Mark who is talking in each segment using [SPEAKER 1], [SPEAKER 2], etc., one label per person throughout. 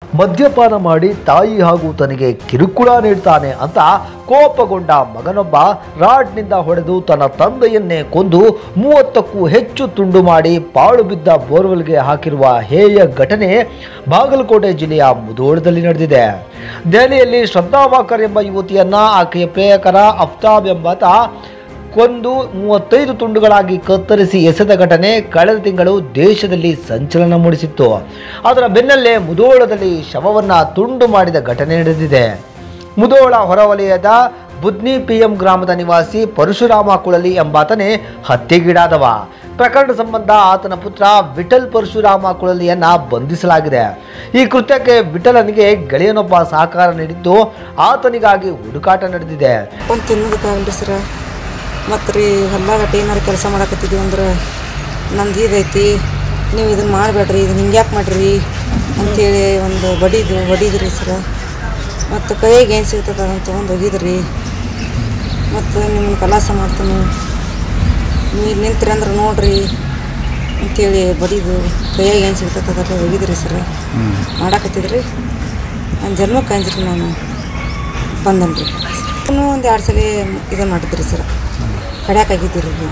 [SPEAKER 1] ಮದ್ಯಪಾನ ಮಾಡಿ ತಾಯಿ ಹಾಗೂ ತನಗೆ ಕಿರುಕುಳ ನೀಡ್ತಾನೆ ಅಂತ ಕೋಪಗೊಂಡ ಮಗನೊಬ್ಬ ರಾಡ್ನಿಂದ ಹೊಡೆದು ತನ್ನ ತಂದೆಯನ್ನೇ ಕೊಂದು ಮೂವತ್ತಕ್ಕೂ ಹೆಚ್ಚು ತುಂಡು ಮಾಡಿ ಪಾಳು ಬಿದ್ದ ಬೋರ್ವೆಲ್ಗೆ ಹಾಕಿರುವ ಹೇಯ ಘಟನೆ ಬಾಗಲಕೋಟೆ ಜಿಲ್ಲೆಯ ಮುಧೋಳದಲ್ಲಿ ನಡೆದಿದೆ ದೆಹಲಿಯಲ್ಲಿ ಶ್ರದ್ಧಾ ವಾಕರ್ ಎಂಬ ಯುವತಿಯನ್ನ ಆಕೆಯ ಪ್ರೇಯಕರ ಅಫ್ತಾಬ್ ಎಂಬಾತ ಕೊಂದು ಮೂವತ್ತೈದು ತುಂಡುಗಳಾಗಿ ಕತ್ತರಿಸಿ ಎಸೆದ ಘಟನೆ ಕಳೆದ ತಿಂಗಳು ದೇಶದಲ್ಲಿ ಸಂಚಲನ ಮೂಡಿಸಿತ್ತು ಅದರ ಬೆನ್ನಲ್ಲೇ ಮುಧೋಳದಲ್ಲಿ ಶವವನ್ನ ತುಂಡು ಮಾಡಿದ ಘಟನೆ ನಡೆದಿದೆ ಮುಧೋಳ ಹೊರವಲಯದ ಬುದ್ನಿ ಪಿಎಂ ಗ್ರಾಮದ ನಿವಾಸಿ ಪರಶುರಾಮ ಕುಳಲಿ ಎಂಬಾತನೇ ಹತ್ಯೆಗೀಡಾದವ ಪ್ರಕರಣ ಸಂಬಂಧ ಆತನ ಪುತ್ರ ವಿಠಲ್ ಪರಶುರಾಮ ಕುಳಲಿಯನ್ನ ಬಂಧಿಸಲಾಗಿದೆ ಈ ಕೃತ್ಯಕ್ಕೆ ವಿಠಲನಿಗೆ ಗೆಳೆಯನೊಬ್ಬ ಸಹಕಾರ ನೀಡಿದ್ದು ಆತನಿಗಾಗಿ ಹುಡುಕಾಟ ನಡೆದಿದೆ
[SPEAKER 2] ಒಂದು ತಿನ್ನೋದಕ್ಕಾಗಲಿ ಸರ ಮತ್ತು ರೀ ಹೊಲ್ದಾಗ ಏನಾರು ಕೆಲಸ ಮಾಡಕತ್ತಿದ್ವಿ ಅಂದ್ರೆ ನಂದು ಇದೈತಿ ನೀವು ಇದನ್ನು ಮಾಡಬೇಡ್ರಿ ಇದನ್ನ ಹಿಂಗ್ಯಾಕೆ ಮಾಡ್ರಿ ಅಂಥೇಳಿ ಒಂದು ಬಡಿದು ಬಡಿದ್ರಿ ಸರ ಮತ್ತು ಕೈಯಾಗ ಏನು ಸಿಗ್ತದೆ ಅದನ್ನು ತೊಗೊಂಡು ಒಗಿದ್ರಿ ಮತ್ತು ನಿಮ್ಮನ್ನ ಕಲಾಸ ಮಾಡ್ತೀನಿ ನೀವು ನಿಂತ್ರಿ ಅಂದ್ರೆ ನೋಡ್ರಿ ಅಂಥೇಳಿ ಬಡಿದು ಕೈಯಾಗ ಏನು ಸಿಗ್ತದೆ ಅದೆಲ್ಲ ಒಗಿದ್ರಿ ಸರ ಮಾಡಾಕತ್ತಿದ್ರಿ ನನ್ನ ಜನ್ಮಕ್ಕೆ ಅಂಜ್ರಿ ನಾನು ಬಂದನ್ರಿ ಇನ್ನೂ ಒಂದು ಎರಡು ಸಲ ಇದನ್ನು ಮಾಡಿದ್ರಿ ಸರ್ ಕಡ್ಯಾಕಾಗಿದ್ದೀರಿ ನಾವು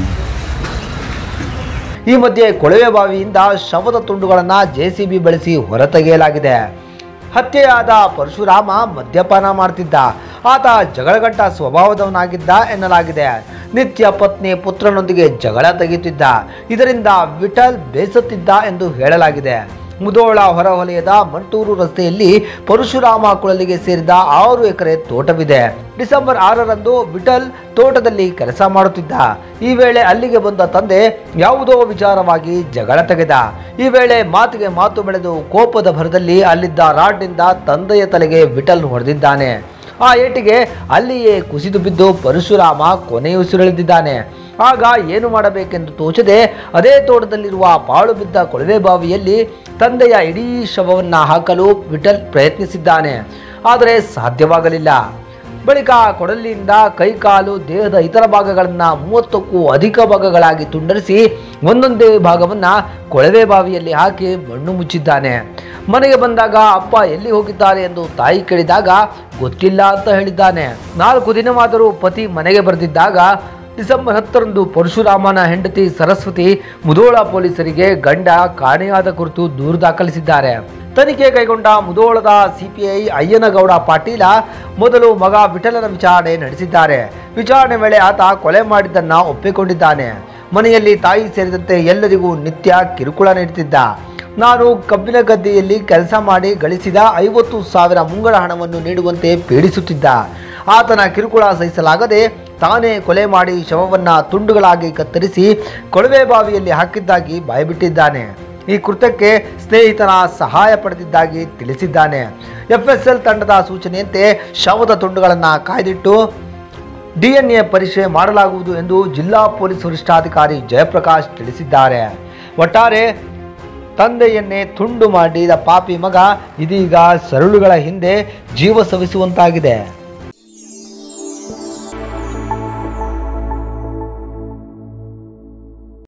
[SPEAKER 1] ಈ ಮಧ್ಯೆ ಕೊಳವೆ ಬಾವಿಯಿಂದ ಶವದ ತುಂಡುಗಳನ್ನು ಜೆಸಿಬಿ ಬಳಸಿ ಹೊರತೆಗೆಯಲಾಗಿದೆ ಹತ್ಯೆಯಾದ ಪರಶುರಾಮ ಮದ್ಯಪಾನ ಮಾಡ್ತಿದ್ದ ಆತ ಜಗಳಗಂಟ ಸ್ವಭಾವದವನಾಗಿದ್ದ ಎನ್ನಲಾಗಿದೆ ನಿತ್ಯ ಪತ್ನಿ ಪುತ್ರನೊಂದಿಗೆ ಜಗಳ ತೆಗೆಯುತ್ತಿದ್ದ ಇದರಿಂದ ವಿಠಲ್ ಬೇಸತ್ತಿದ್ದ ಎಂದು ಹೇಳಲಾಗಿದೆ ಮುಧೋಳ ಹೊರವಲಯದ ಮಂಟೂರು ರಸ್ತೆಯಲ್ಲಿ ಪರಶುರಾಮ ಕುಳಲಿಗೆ ಸೇರಿದ ಆರು ಎಕರೆ ತೋಟವಿದೆ ಡಿಸೆಂಬರ್ ಆರರಂದು ವಿಠಲ್ ತೋಟದಲ್ಲಿ ಕೆಲಸ ಮಾಡುತ್ತಿದ್ದ ಈ ವೇಳೆ ಅಲ್ಲಿಗೆ ಬಂದ ತಂದೆ ಯಾವುದೋ ವಿಚಾರವಾಗಿ ಜಗಳ ತೆಗೆದ ಈ ವೇಳೆ ಮಾತಿಗೆ ಮಾತು ಬೆಳೆದು ಕೋಪದ ಭರದಲ್ಲಿ ಅಲ್ಲಿದ್ದ ರಾಡ್ನಿಂದ ತಂದೆಯ ತಲೆಗೆ ವಿಠಲ್ ಹೊಡೆದಿದ್ದಾನೆ ಆ ಏಟಿಗೆ ಅಲ್ಲಿಯೇ ಕುಸಿದು ಬಿದ್ದು ಪರಶುರಾಮ ಕೊನೆಯುಸಿರೆಳೆದಿದ್ದಾನೆ ಆಗ ಏನು ಮಾಡಬೇಕೆಂದು ತೋಚದೆ ಅದೇ ತೋಟದಲ್ಲಿರುವ ಪಾಳು ಬಿದ್ದ ಕೊಳವೆ ಬಾವಿಯಲ್ಲಿ ತಂದೆಯ ಇಡೀ ಶವವನ್ನ ಹಾಕಲು ವಿಠಲ್ ಪ್ರಯತ್ನಿಸಿದ್ದಾನೆ ಆದರೆ ಸಾಧ್ಯವಾಗಲಿಲ್ಲ ಬಳಿಕ ಕೊಡಲಿಯಿಂದ ಕೈಕಾಲು ದೇಹದ ಇತರ ಭಾಗಗಳನ್ನು ಮೂವತ್ತಕ್ಕೂ ಅಧಿಕ ಭಾಗಗಳಾಗಿ ತುಂಡರಿಸಿ ಒಂದೊಂದೇ ಭಾಗವನ್ನ ಕೊಳವೆ ಬಾವಿಯಲ್ಲಿ ಹಾಕಿ ಮಣ್ಣು ಮುಚ್ಚಿದ್ದಾನೆ ಮನೆಗೆ ಬಂದಾಗ ಅಪ್ಪ ಎಲ್ಲಿ ಹೋಗಿದ್ದಾರೆ ಎಂದು ತಾಯಿ ಕೇಳಿದಾಗ ಗೊತ್ತಿಲ್ಲ ಅಂತ ಹೇಳಿದ್ದಾನೆ ನಾಲ್ಕು ದಿನವಾದರೂ ಪತಿ ಮನೆಗೆ ಬರೆದಿದ್ದಾಗ ಡಿಸೆಂಬರ್ ಹತ್ತರಂದು ಪರಶುರಾಮನ ಹೆಂಡತಿ ಸರಸ್ವತಿ ಮುಧೋಳ ಪೊಲೀಸರಿಗೆ ಗಂಡ ಕಾಣೆಯಾದ ಕುರಿತು ದೂರು ದಾಖಲಿಸಿದ್ದಾರೆ ತನಿಖೆ ಕೈಗೊಂಡ ಮುಧೋಳದ ಸಿಪಿಐ ಅಯ್ಯನಗೌಡ ಪಾಟೀಲ ಮೊದಲು ಮಗ ವಿಠಲನ ವಿಚಾರಣೆ ನಡೆಸಿದ್ದಾರೆ ವಿಚಾರಣೆ ವೇಳೆ ಆತ ಕೊಲೆ ಮಾಡಿದ್ದನ್ನ ಒಪ್ಪಿಕೊಂಡಿದ್ದಾನೆ ಮನೆಯಲ್ಲಿ ತಾಯಿ ಸೇರಿದಂತೆ ಎಲ್ಲರಿಗೂ ನಿತ್ಯ ಕಿರುಕುಳ ನೀಡುತ್ತಿದ್ದ ನಾನು ಕಬ್ಬಿನ ಗದ್ದೆಯಲ್ಲಿ ಕೆಲಸ ಮಾಡಿ ಗಳಿಸಿದ ಐವತ್ತು ಸಾವಿರ ಮುಂಗಡ ಹಣವನ್ನು ನೀಡುವಂತೆ ಪೀಡಿಸುತ್ತಿದ್ದ ಆತನ ಕಿರುಕುಳ ಸಹಿಸಲಾಗದೆ ತಾನೇ ಕೊಲೆ ಮಾಡಿ ಶವವನ್ನ ತುಂಡುಗಳಾಗಿ ಕತ್ತರಿಸಿ ಕೊಳವೆ ಬಾವಿಯಲ್ಲಿ ಹಾಕಿದ್ದಾಗಿ ಬಾಯ್ಬಿಟ್ಟಿದ್ದಾನೆ ಈ ಕೃತ್ಯಕ್ಕೆ ಸ್ನೇಹಿತನ ಸಹಾಯ ಪಡೆದಿದ್ದಾಗಿ ತಿಳಿಸಿದ್ದಾನೆ ಎಫ್ಎಸ್ಎಲ್ ತಂಡದ ಸೂಚನೆಯಂತೆ ಶವದ ತುಂಡುಗಳನ್ನು ಕಾಯ್ದಿಟ್ಟು ಡಿಎನ್ಎ ಪರೀಕ್ಷೆ ಮಾಡಲಾಗುವುದು ಎಂದು ಜಿಲ್ಲಾ ಪೊಲೀಸ್ ವರಿಷ್ಠಾಧಿಕಾರಿ ಜಯಪ್ರಕಾಶ್ ತಿಳಿಸಿದ್ದಾರೆ ಒಟ್ಟಾರೆ ತಂದೆಯನ್ನೇ ತುಂಡು ಮಾಡಿದ ಪಾಪಿ ಮಗ ಇದೀಗ ಸರಳುಗಳ ಹಿಂದೆ ಜೀವ ಸವಿಸುವಂತಾಗಿದೆ